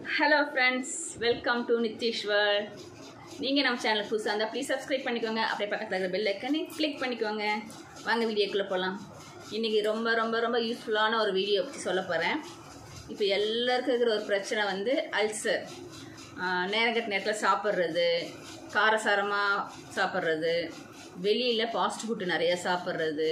Hello friends welcome to Nitheeswar நீங்கள் நம்ம channel புதுசாக இருந்தால் ப்ளீஸ் சப்ஸ்கிரைப் பண்ணிக்கோங்க அப்படியே பக்கத்தில் இருக்கிற பெல் ஐக்கனை கிளிக் பண்ணிக்கோங்க வாங்க வீடியோக்குள்ளே போகலாம் இன்றைக்கி ரொம்ப ரொம்ப ரொம்ப யூஸ்ஃபுல்லான ஒரு வீடியோ பற்றி சொல்ல போகிறேன் இப்போ எல்லாருக்கும் இருக்கிற ஒரு பிரச்சனை வந்து அல்சர் நேரங்கட்ட நேரத்தில் சாப்பிட்றது காரசாரமாக சாப்பிட்றது வெளியில் ஃபாஸ்ட் ஃபுட்டு நிறைய சாப்பிட்றது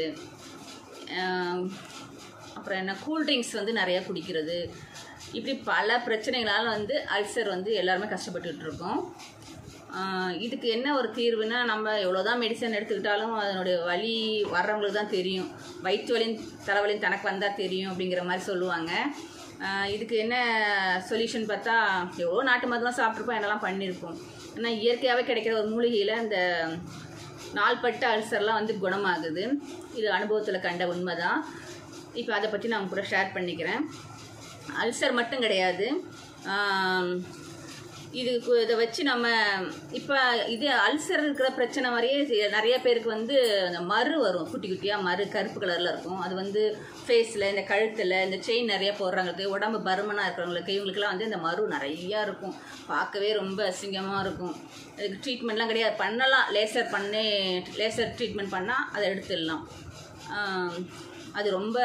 ஆஹ் அப்புறம் என்ன கூல்ட்ரிங்க்ஸ் வந்து நிறையா குடிக்கிறது இப்படி பல பிரச்சனைகளால் வந்து அல்சர் வந்து எல்லாருமே கஷ்டப்பட்டுட்டு இருக்கோம் ஆஹ் இதுக்கு என்ன ஒரு தீர்வுனா நம்ம எவ்வளோதான் மெடிசன் எடுத்துக்கிட்டாலும் அதனுடைய வலி வர்றவங்களுக்கு தான் தெரியும் வயிற்று வலியும் தலைவலியும் தனக்கு வந்தால் தெரியும் அப்படிங்கிற மாதிரி சொல்லுவாங்க ஆஹ் இதுக்கு என்ன சொல்யூஷன் பார்த்தா எவ்வளோ நாட்டு மருந்துலாம் சாப்பிட்ருப்போம் என்னெல்லாம் பண்ணியிருப்போம் ஆனால் இயற்கையாகவே கிடைக்கிற ஒரு மூலிகையில் அந்த நாள்பட்ட அல்சர்லாம் வந்து குணமாகுது இது அனுபவத்தில் கண்ட உண்மை தான் இப்போ அதை பற்றி நான் உங்க கூட ஷேர் பண்ணிக்கிறேன் அல்சர் மட்டும் கிடையாது ஆம், இது கு- இதை வச்சு நம்ம இப்போ இது அல்சர் இருக்கிற பிரச்சனை மாதிரியே சி- நிறைய பேருக்கு வந்து அந்த மறு வரும் குட்டி குட்டியாக மறு கருப்பு கலரில் இருக்கும் அது வந்து ஃபேஸில் இந்த கழுத்தில் இந்த செயின் நிறைய போடுறாங்களுக்கு உடம்பு பருமனாக இருக்கிறவங்களுக்கு இவங்களுக்குலாம் வந்து இந்த மறு நிறையா இருக்கும் பார்க்கவே ரொம்ப அசிங்கமாக இருக்கும் அதுக்கு ட்ரீட்மெண்ட்லாம் கிடையாது பண்ணலாம் லேசர் பண்ணி லேசர் ட்ரீட்மெண்ட் பண்ணால் அதை எடுத்துடலாம் ஆம், அது ரொம்ப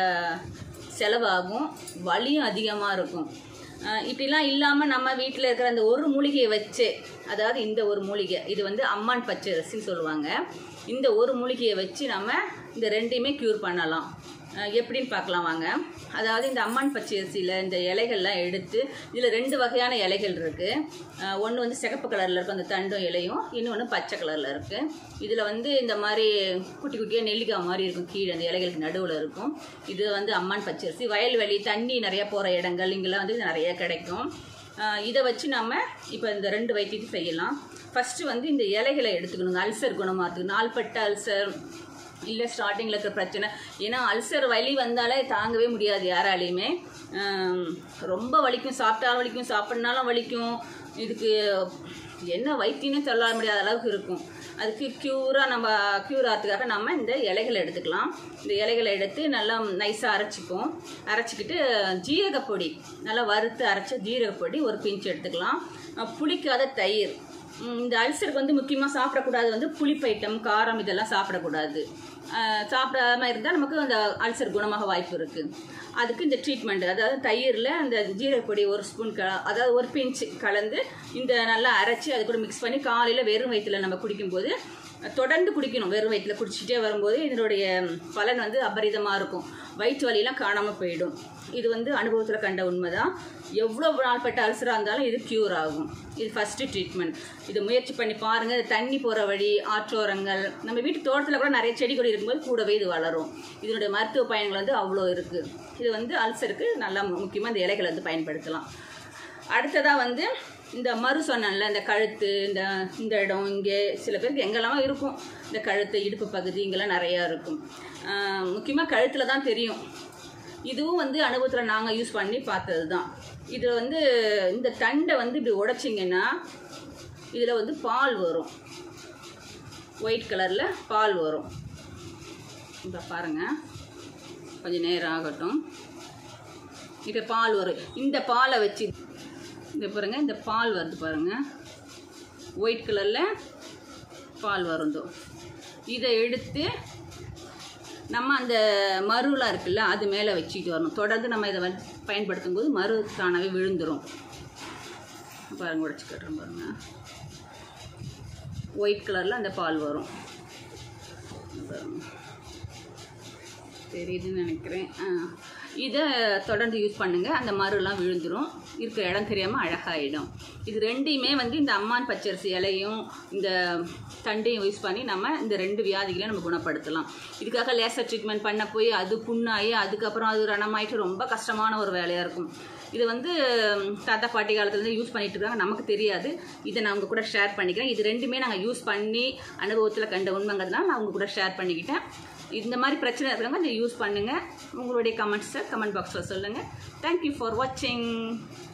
செலவாகும் வலியும் அதிகமாக இருக்கும் ஆஹ் இப்படிலாம் இல்லாமல் நம்ம வீட்டில் இருக்கிற அந்த ஒரு மூலிகையை வச்சு அதாவது இந்த ஒரு மூலிகை இது வந்து அம்மான் பச்சரிசின்னு சொல்லுவாங்க இந்த ஒரு மூலிகையை வச்சு நம்ம இந்த ரெண்டையுமே க்யூர் பண்ணலாம் ஆஹ் எப்படின்னு பார்க்கலாம் வாங்க அதாவது இந்த அம்மான் பச்சரிசியில் இந்த இலைகள்லாம் எடுத்து இதில் ரெண்டு வகையான இலைகள் இருக்குது ஒன்று வந்து சிகப்பு கலரில் இருக்கும் அந்த தண்டும் இலையும் இன்னொன்று பச்சை கலரில் இருக்குது இதில் வந்து இந்த மாதிரி குட்டி குட்டியாக நெல்லிக்காய் மாதிரி இருக்கும் கீழே அந்த இலைகளுக்கு நடுவில் இருக்கும் இது வந்து அம்மான் பச்சரிசி வயல்வெளி தண்ணி நிறைய போகிற இடங்கள் இங்கெல்லாம் வந்து இது நிறைய கிடைக்கும் ஆஹ் இதை வச்சு நம்ம இப்போ இந்த ரெண்டு வைத்தியத்தை செய்யலாம் ஃபஸ்ட்டு வந்து இந்த இலைகளை எடுத்துக்கணுங்க அல்சர் குணமாகிறதுக்கு நாள்பட்ட அல்சர் இல்லை ஸ்டார்டிங்கில் இருக்கிற பிரச்சனை ஏன்னா அல்சர் வலி வந்தாலே தாங்கவே முடியாது யாராலையுமே ஆம், ரொம்ப வலிக்கும் சாப்பிட்டாலும் வலிக்கும் சாப்பிட்னாலும் வலிக்கும் இதுக்கு என்ன வைத்தியமே சொல்ல முடியாத அளவுக்கு இருக்கும் அதுக்கு க்யூராக நம்ம க்யூர் ஆகிறதுக்காக நம்ம இந்த இலைகளை எடுத்துக்கலாம் இந்த இலைகளை எடுத்து நல்லா நைஸாக அரைச்சிப்போம் அரைச்சிக்கிட்டு ஜீரகப்பொடி நல்லா வறுத்து அரைச்ச ஜீரகப்பொடி ஒரு பிஞ்ச் எடுத்துக்கலாம் அஹ் புளிக்காத தயிர் ம், இந்த அல்சருக்கு வந்து முக்கியமாக சாப்பிடக்கூடாது வந்து புளிப்பு ஐட்டம் காரம் இதெல்லாம் சாப்பிடக்கூடாது அஹ் சாப்பிடாம இருந்தால் நமக்கு அந்த அல்சர் குணமாக வாய்ப்பு இருக்குது அதுக்கு இந்த ட்ரீட்மெண்ட் அதாவது தயிரில் அந்த ஜீரகப்பொடி ஒரு ஸ்பூன் க அதாவது ஒரு பிஞ்ச் கலந்து இந்த நல்லா அரைச்சி அது கூட மிக்ஸ் பண்ணி காலையில் வெறும் வயிற்றில் நம்ம குடிக்கும்போது தொடர்ந்து குடிக்கணும் வெறும் வயிற்றில் குடிச்சிட்டே வரும்போது இதனுடைய பலன் வந்து அபரிதமாக இருக்கும் வயிற்று வலியெல்லாம் காணாமல் போயிடும் இது வந்து அனுபவத்தில் கண்ட உண்மை தான் எவ்வளோ நாள்பட்ட அல்சராக இருந்தாலும் இது க்யூர் ஆகும் இது ஃபஸ்ட்டு ட்ரீட்மெண்ட் இதை முயற்சி பண்ணி பாருங்கள் இது தண்ணி போகிற வழி ஆற்றோரங்கள் நம்ம வீட்டு தோட்டத்தில் கூட நிறைய செடி கொடி இருக்கும்போது கூடவே இது வளரும் இதனுடைய மருத்துவ பயன்கள் வந்து அவ்வளோ இருக்குது இது வந்து அல்சருக்கு நல்லா முக்கியமாக இந்த இலைகளை வந்து பயன்படுத்தலாம் அடுத்ததாக வந்து இந்த மறு சொன்னேன்ல இந்த கழுத்து இந்த இந்த இடம் இங்கே சில பேருக்கு எங்கெல்லாம் இருக்கும் இந்த கழுத்து இடுப்பு பகுதி இங்கெல்லாம் நிறையா இருக்கும் முக்கியமாக கழுத்தில் தான் தெரியும் இதுவும் வந்து அனுபவத்தில் நாங்கள் யூஸ் பண்ணி பார்த்தது தான் இது வந்து இந்த தண்டை வந்து இப்படி உடைச்சிங்கன்னா இதில் வந்து பால் வரும் ஒயிட் கலரில் பால் வரும் இப்போ பாருங்கள் கொஞ்சம் நேரம் ஆகட்டும் இப்போ பால் வரும் இந்த பாலை வச்சு இந்த பாருங்க இந்த பால் வருது பாருங்க ஒயிட் கலரில் பால் வரும் இதோ. இதை எடுத்து நம்ம அந்த மருலாம் இருக்குல்ல அது மேலே வச்சுக்கிட்டு வரணும் தொடர்ந்து நம்ம இதை வந்து பயன்படுத்தும் போது மரு தானாகவே விழுந்துடும் பாருங்க உடச்சி கட்டுறோம் பாருங்க ஒயிட் கலரில் அந்த பால் வரும் பாருங்க தெரியுதுன்னு நினைக்கிறேன் ஆ. இதை தொடர்ந்து யூஸ் பண்ணுங்கள் அந்த மருலாம் விழுந்துரும் இருக்கிற இடம் தெரியாமல் அழகாயிடும் இது ரெண்டையுமே வந்து இந்த அம்மான் பச்சரிசி இலையும் இந்த தண்டையும் யூஸ் பண்ணி நம்ம இந்த ரெண்டு வியாதிகளையும் நம்ம குணப்படுத்தலாம் இதுக்காக லேசர் ட்ரீட்மெண்ட் பண்ண போய் அது புண்ணாகி அதுக்கப்புறம் அது ரணமாயிட்டு ரொம்ப கஷ்டமான ஒரு வேலையாக இருக்கும் இது வந்து ம், தாத்தா பாட்டி காலத்துலேருந்து யூஸ் பண்ணிட்டு இருக்காங்க நமக்கு தெரியாது இதை நான் உங்க கூட ஷேர் பண்ணிக்கிறேன் இது ரெண்டுமே நாங்கள் யூஸ் பண்ணி அனுபவத்தில் கண்ட உண்மைங்கிறதுனால நான் உங்க கூட ஷேர் பண்ணிக்கிட்டேன் இந்த மாதிரி பிரச்சனை இருக்கிறவங்க இதை யூஸ் பண்ணுங்கள் உங்களுடைய கமெண்ட்ஸை கமெண்ட் பாக்ஸில் சொல்லுங்கள் தேங்க்யூ ஃபார் வாட்சிங்